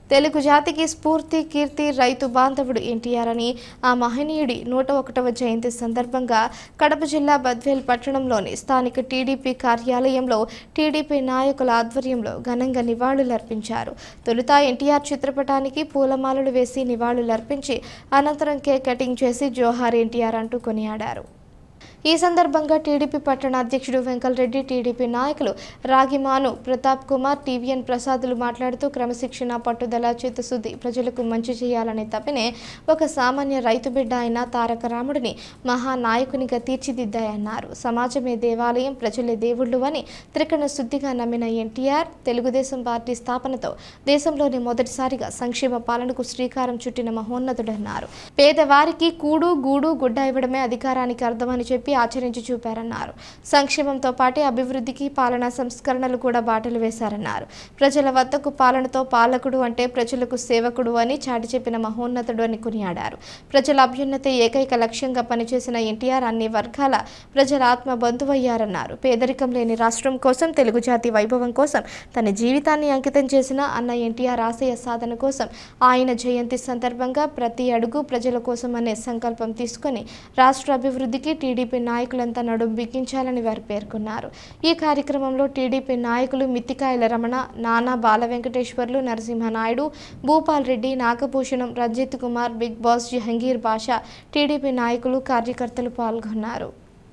తెలుగు జాతికి స్ఫూర్తి కీర్తి రైతు బాంధవుడు ఎన్టీఆర్ అని ఆ మహనీయుడి నూట ఒకటవ జయంతి సందర్భంగా కడప జిల్లా బద్వేల్ పట్టణంలోని స్థానిక టీడీపీ కార్యాలయంలో టీడీపీ నాయకుల ఆధ్వర్యంలో ఘనంగా నివాళులర్పించారు తొలుత ఎన్టీఆర్ చిత్రపటానికి పూలమాలలు వేసి నివాళులర్పించి అనంతరం కేక్ కటింగ్ చేసి జోహార్ ఎన్టీఆర్ అంటూ కొనియాడారు ఈ సందర్భంగా టీడీపీ పట్టణ అధ్యక్షుడు వెంకలరెడ్డి టీడీపీ నాయకులు రాగిమాను ప్రతాప్ కుమార్ టీవీఎన్ ప్రసాదులు మాట్లాడుతూ క్రమశిక్షణ పట్టుదల చిత్తశుద్ధి ప్రజలకు మంచి చేయాలనే తప్పినే ఒక సామాన్య రైతు బిడ్డ అయిన తారక రాముడిని మహానాయకునిగా తీర్చిదిద్దాయన్నారు సమాజమే దేవాలయం ప్రజలే దేవుళ్ళు అని త్రికణ శుద్ధిగా నమ్మిన ఎన్టీఆర్ తెలుగుదేశం పార్టీ స్థాపనతో దేశంలోనే మొదటిసారిగా సంక్షేమ పాలనకు శ్రీకారం చుట్టిన మహోన్నతుడన్నారు పేదవారికి కూడు గూడు గుడ్డ ఇవ్వడమే అధికారానికి అర్థమని చెప్పి ఆచరించి చూపారన్నారు సంక్షేమంతో పాటే అభివృద్ధికి పాలనా సంస్కరణలు కూడా బాటలు వేశారన్నారు ప్రజల వద్దకు పాలనతో పాలకుడు అంటే ప్రజలకు సేవకుడు అని చాటి చెప్పిన మహోన్నతుడు అని కొనియాడారు ప్రజల అభ్యున్నతే ఏకైక లక్ష్యంగా పనిచేసిన ఎన్టీఆర్ అన్ని వర్గాల ప్రజల ఆత్మ బంధువయ్యారన్నారు పేదరికం లేని రాష్ట్రం కోసం తెలుగు జాతి వైభవం కోసం తన జీవితాన్ని అంకితం చేసిన అన్న ఎన్టీఆర్ ఆశయ సాధన కోసం ఆయన జయంతి సందర్భంగా ప్రతి అడుగు ప్రజల కోసం అనే సంకల్పం తీసుకొని రాష్ట్ర అభివృద్ధికి టీడీపీ నాయకులంతా నడుం బిగించాలని వారు పేర్కొన్నారు ఈ కార్యక్రమంలో టీడీపీ నాయకులు Mittikayala Ramana Nana Bala Venkateswarlu Narasimhanaidu Bhupal Reddy Nagabhushanam Ranjith Kumar big boss Jahangir Basha TDP నాయకులు కార్యకర్తలు పాల్గొన్నారు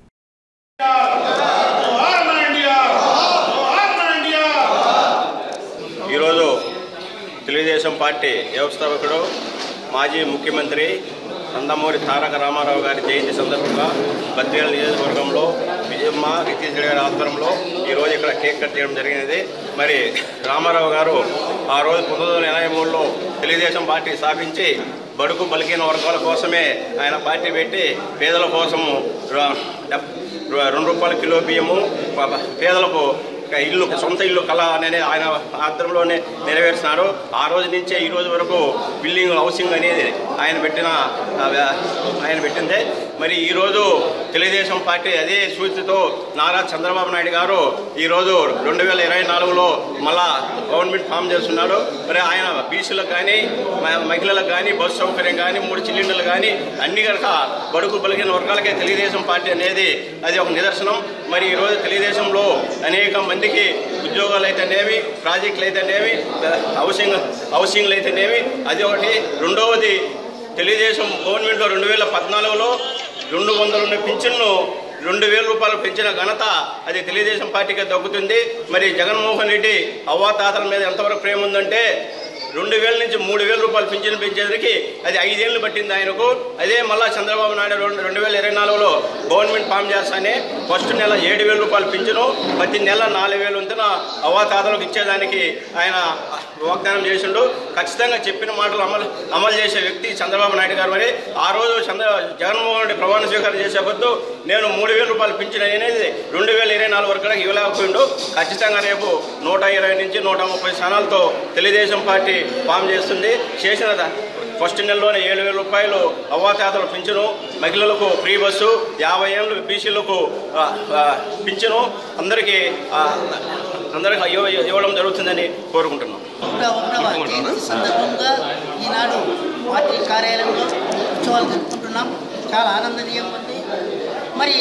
ఈరోజు తెలుగుదేశం పార్టీ వ్యవస్థాపకుడు మాజీ ముఖ్యమంత్రి నందమూరి తారక రామారావు గారి జయంతి సందర్భంగా బద్వేల నియోజకవర్గంలో విజయమ్మ రితీష్ రెడ్డి గారి ఆధ్వర్యంలో ఈరోజు ఇక్కడ కేక్ కట్ చేయడం జరిగినది మరి రామారావు గారు ఆ రోజు పంతొమ్మిది వందల ఎనభై మూడులో తెలుగుదేశం పార్టీ స్థాపించి బడుగు బలికిన వర్గాల కోసమే ఆయన పార్టీ పెట్టి పేదల కోసము ర- డెబ్- రెండు రూపాయల కిలో బియ్యము ప- పేదలకు ఒక ఇల్లు సొంత ఇల్లు కళ అనేది ఆయన ఆధ్వర్యంలోనే నెరవేర్చినారు ఆ రోజు నుంచే ఈ రోజు వరకు బిల్డింగ్ హౌసింగ్ అనేది ఆయన పెట్టిన ఆ, ఆయన పెట్టిందే మరి ఈరోజు తెలుగుదేశం పార్టీ అదే సూచితో నారా చంద్రబాబు నాయుడు గారు ఈరోజు రెండు వేల ఇరవై నాలుగులో మళ్ళా గవర్నమెంట్ ఫామ్ చేస్తున్నాడు మరి ఆయన బీసీలకు కానీ మ- మహిళలకు కానీ బస్సు సౌకర్యం కానీ మూడు సిలిండర్లు కానీ అన్ని కనుక బడుగు బలిగిన వర్గాలకే తెలుగుదేశం పార్టీ అనేది అది ఒక నిదర్శనం మరి ఈరోజు తెలుగుదేశంలో అనేక మందికి ఉద్యోగాలు అయితేనేమి ప్రాజెక్టులు అయితేనేమి హౌసింగ్ హౌసింగ్లు అయితేనేమి అది ఒకటి రెండవది తెలుగుదేశం గవర్నమెంట్లో రెండు వేల పద్నాలుగులో రెండు వందల ఉన్న పింఛన్ను రెండు వేల రూపాయలు పెంచిన ఘనత అది తెలుగుదేశం పార్టీకి దక్కుతుంది మరి జగన్మోహన్ రెడ్డి అవ్వాతాతల మీద ఎంతవరకు ప్రేమ ఉందంటే రెండు వేల నుంచి మూడు వేల రూపాయలు పింఛన్ పెంచేసరికి అది ఐదేళ్లు పట్టింది ఆయనకు అదే మళ్ళా చంద్రబాబు నాయుడు రెండు రెండు వేల ఇరవై నాలుగులో గవర్నమెంట్ ఫామ్ చేస్తానే ఫస్ట్ నెల ఏడు వేల రూపాయలు పింఛను ప్రతి నెల నాలుగు వేలు వంతున అవ్వాతాతలకు ఇచ్చేదానికి ఆయన వాగ్దానం చేసిండు ఖచ్చితంగా చెప్పిన మాటలు అమలు అమలు చేసే వ్యక్తి చంద్రబాబు నాయుడు గారు మరి ఆ రోజు చంద్ర జగన్మోహన్ రెడ్డి ప్రమాణ స్వీకారం చేసే పొద్దు నేను మూడు వేల రూపాయలు పింఛన్ అనేది రెండు వేల ఇరవై నాలుగు వరకు కూడా ఇవ్వలేకపోయిండు ఖచ్చితంగా రేపు నూట ఇరవై నుంచి నూట ముప్పై స్థానాలతో తెలుగుదేశం పార్టీ ఫామ్ చేస్తుంది చేసిన ద- ఫస్ట్ నెలలోనే ఏడు వేల రూపాయలు అవ్వాతాతలు పింఛను మహిళలకు ఫ్రీ బస్సు యాభై ఏళ్ళు బీసీలకు ఆ, ఆ, పింఛను అందరికీ ఆ, అందరికీ ఇవ్వ- ఇవ్వడం జరుగుతుందని కోరుకుంటున్నాం నూట ఒకటవ జయంతి సందర్భంగా ఈనాడు పార్టీ కార్యాలయంలో ఉత్సవాలు జరుపుకుంటున్నాం చాలా ఆనందనీయంగా ఉంది మరి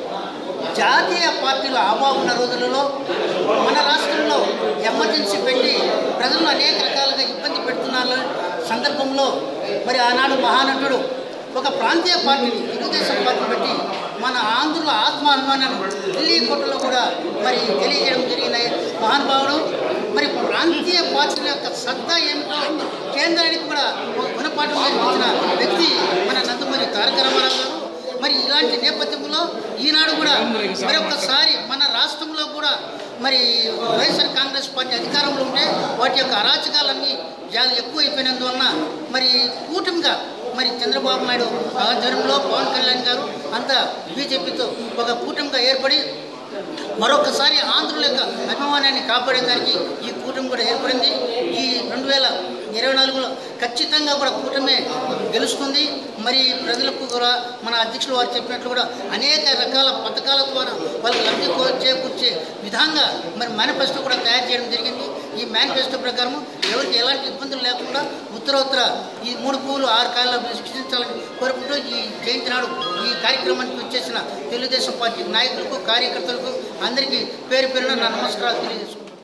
జాతీయ పార్టీల ఆవా ఉన్న రోజులలో మన రాష్ట్రంలో ఎమర్జెన్సీ పెట్టి ప్రజలను అనేక రకాలుగా ఇబ్బంది పెడుతున్న సందర్భంలో మరి ఆనాడు మహానటుడు ఒక ప్రాంతీయ పార్టీని తెలుగుదేశం పార్టీ పెట్టి మన ఆంధ్రుల ఆత్మాభిమానాన్ని ఢిల్లీ కోటలో కూడా మరి తెలియజేయడం జరిగిన మహానుభావుడు మరి ప్రాంతీయ పార్టీల యొక్క సత్తా ఏమిటో కేంద్రానికి కూడా ఒక గుణపాఠం నేర్పించిన వ్యక్తి మన నందమూరి తారక రామారావు గారు మరి ఇలాంటి నేపథ్యంలో ఈనాడు కూడా మరొకసారి మన రాష్ట్రంలో కూడా మరి వైఎస్ఆర్ కాంగ్రెస్ పార్టీ అధికారంలో ఉంటే వాటి యొక్క అరాచకాలన్నీ చాలా ఎక్కువ అయిపోయినందువలన మరి కూటమిగా మరి చంద్రబాబు నాయుడు ఆధ్వర్యంలో పవన్ కళ్యాణ్ గారు అంతా బీజేపీతో ఒక కూటమిగా ఏర్పడి మరొకసారి ఆంధ్రుల యొక్క అభిమానాన్ని కాపాడేదానికి ఈ కూటమి కూడా ఏర్పడింది ఈ రెండు వేల ఇరవై నాలుగులో ఖచ్చితంగా కూడా కూటమే గెలుస్తుంది మరి ప్రజలకు కూడా మన అధ్యక్షులు వారు చెప్పినట్లు కూడా అనేక రకాల పథకాల ద్వారా వాళ్ళకి లబ్ధి కో- చేకూర్చే విధంగా మరి మేనిఫెస్టో కూడా తయారు చేయడం జరిగింది ఈ మేనిఫెస్టో ప్రకారం ఎవరికి ఎలాంటి ఇబ్బందులు లేకుండా ఉత్తరోత్తర ఈ మూడు పూలు ఆరు కాళ్ళ సృష్టించాలని కోరుకుంటూ ఈ జయంతి నాడు ఈ కార్యక్రమానికి వచ్చేసిన తెలుగుదేశం పార్టీ నాయకులకు కార్యకర్తలకు అందరికీ పేరు పేరున నా నమస్కారాలు తెలియజేసుకుంటున్నాను